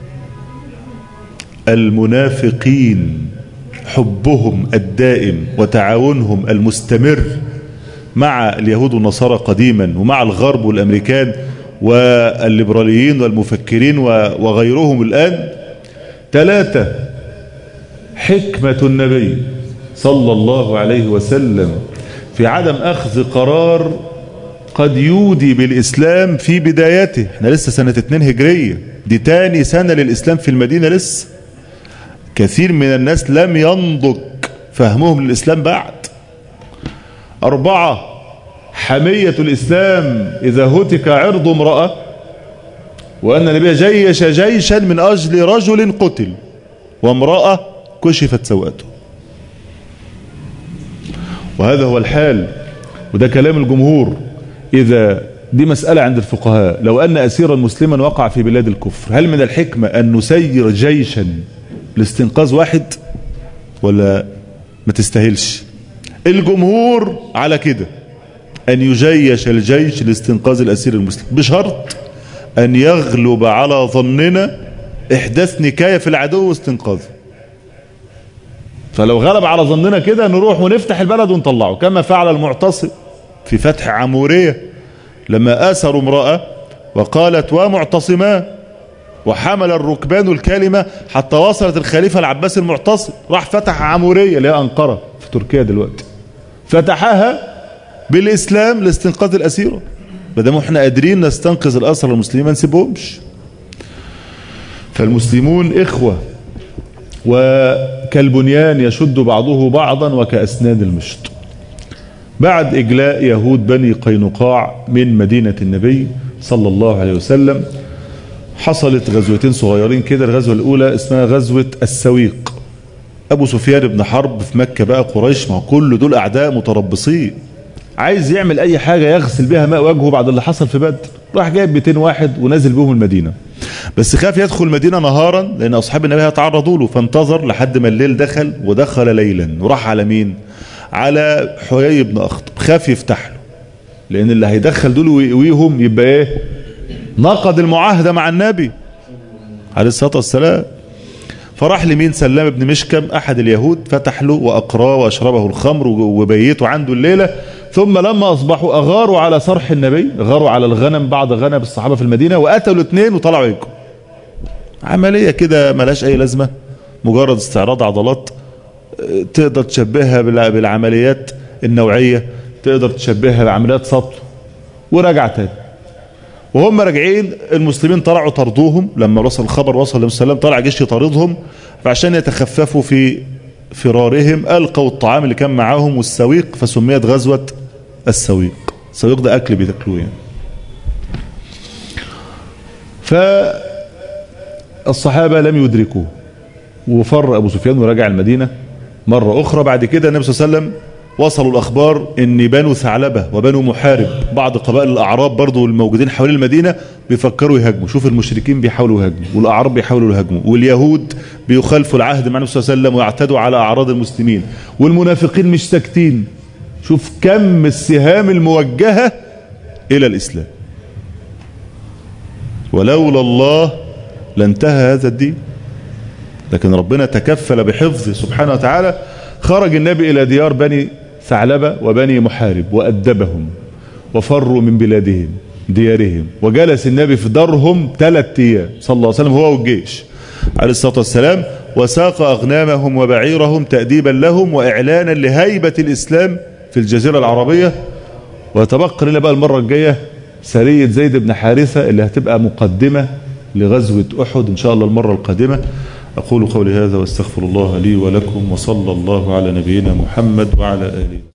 المنافقين حبهم الدائم وتعاونهم المستمر مع اليهود والنصارى قديما ومع الغرب والأمريكان والليبراليين والمفكرين وغيرهم الآن ثلاثة حكمة النبي صلى الله عليه وسلم في عدم أخذ قرار قد يودي بالإسلام في بدايته احنا لسه سنة 2 هجرية دي تاني سنة للإسلام في المدينة لسه كثير من الناس لم ينضج فهمهم للإسلام بعد أربعة حمية الإسلام إذا هتك عرض امرأة وأن النبي جيش جيشا من أجل رجل قتل وامرأة كشفت سوءته وهذا هو الحال وده كلام الجمهور إذا دي مسألة عند الفقهاء لو أن أسيرا مسلما وقع في بلاد الكفر هل من الحكمة أن نسير جيشا لاستنقاذ واحد ولا ما تستاهلش الجمهور على كده أن يجيش الجيش لاستنقاذ الأسير المسلم بشرط أن يغلب على ظننا إحداث نكاية في العدو واستنقاذه فلو غلب على ظننا كده نروح ونفتح البلد ونطلعه كما فعل المعتصم في فتح عمورية لما آسروا امرأة وقالت ومعتصما وحمل الركبان الكلمة حتى وصلت الخليفة العباس المعتصم راح فتح عمورية اللي هي أنقرة في تركيا دلوقتي فتحها بالإسلام لاستنقاذ الأسيرة بدم احنا قادرين نستنقذ الأسرى المسلمين ما نسيبهمش فالمسلمون إخوة وكالبنيان يشد بعضه بعضا وكأسنان المشط بعد إجلاء يهود بني قينقاع من مدينة النبي صلى الله عليه وسلم حصلت غزوتين صغيرين كده الغزوة الأولى اسمها غزوة السويق أبو سفيان بن حرب في مكة بقى قريش ما كل دول أعداء متربصين عايز يعمل أي حاجة يغسل بها ماء وجهه بعد اللي حصل في بدر راح جايب 200 واحد ونازل بهم المدينة بس خاف يدخل المدينة نهارا لأن أصحاب النبي هيتعرضوا له فانتظر لحد ما الليل دخل ودخل ليلا وراح على مين على حيي بن أخطب خاف يفتح له لأن اللي هيدخل دول ويقويهم يبقى إيه نقض المعاهدة مع النبي عليه الصلاة والسلام فراح لمين سلام بن مشكم أحد اليهود فتح له وأقراه وأشربه الخمر وبيته عنده الليلة ثم لما أصبحوا أغاروا على صرح النبي أغاروا على الغنم بعض غنم الصحابة في المدينة وقتلوا اثنين وطلعوا يجوا عملية كده ملاش أي لازمة مجرد استعراض عضلات تقدر تشبهها بالعمليات النوعية تقدر تشبهها بعمليات سطو ورجع تاني وهم راجعين المسلمين طلعوا طردوهم لما وصل الخبر وصل للنبي صلى الله عليه وسلم طلع جيش يطاردهم فعشان يتخففوا في فرارهم ألقوا الطعام اللي كان معاهم والسويق فسميت غزوة السويق السويق ده أكل بيتاكلوه يعني فالصحابة لم يدركوه وفر أبو سفيان ورجع المدينة مرة أخرى بعد كده النبي صلى الله عليه وسلم وصلوا الأخبار أن بنو ثعلبة وبنو محارب بعض قبائل الأعراب برضو الموجودين حوالين المدينة بيفكروا يهاجموا شوف المشركين بيحاولوا يهاجموا والأعراب بيحاولوا يهاجموا واليهود بيخالفوا العهد مع النبي صلى الله عليه وسلم ويعتدوا على أعراض المسلمين والمنافقين مش ساكتين شوف كم السهام الموجهة إلى الإسلام ولولا الله لانتهى هذا الدين لكن ربنا تكفل بحفظه سبحانه وتعالى خرج النبي إلى ديار بني ثعلبة وبني محارب وأدبهم وفروا من بلادهم ديارهم وجلس النبي في دارهم ثلاث أيام صلى الله عليه وسلم هو والجيش عليه الصلاة والسلام وساق أغنامهم وبعيرهم تأديبا لهم وإعلانا لهيبة الإسلام في الجزيرة العربية ويتبقى لنا بقى المرة الجاية سرية زيد بن حارثة اللي هتبقى مقدمة لغزوة أحد إن شاء الله المرة القادمة أقول قولي هذا واستغفر الله لي ولكم وصلى الله على نبينا محمد وعلى آله